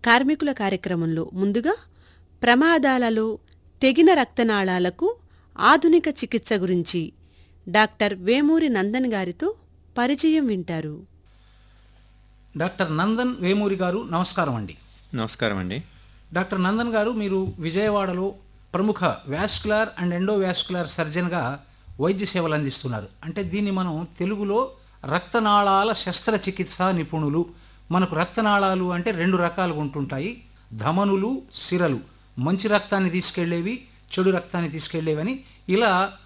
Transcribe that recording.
కార్మికుల కార్యక్రమంలో ముందుగా ప్రమాదాలలో తెగిన రక్తనాళాలకు ఆధునిక చికిత్స గురించి డాక్టర్ వేమూరి నందన్ గారితో పరిచయం వింటారు డాక్టర్ నందన్ వేమూరి గారు నమస్కారం అండి నమస్కారం అండి డాక్టర్ నందన్ గారు మీరు విజయవాడలో ప్రముఖ వ్యాస్కులర్ అండ్ ఎండోవాస్కులర్ సర్జన్గా వైద్య సేవలు అందిస్తున్నారు అంటే దీన్ని మనం తెలుగులో రక్తనాళాల శస్త్రచికిత్స నిపుణులు మనకు రక్తనాళాలు అంటే రెండు రకాలుగా ఉంటుంటాయి ధమనులు సిరలు మంచి రక్తాన్ని తీసుకెళ్లేవి చెడు రక్తాన్ని తీసుకెళ్లేవని ఇలా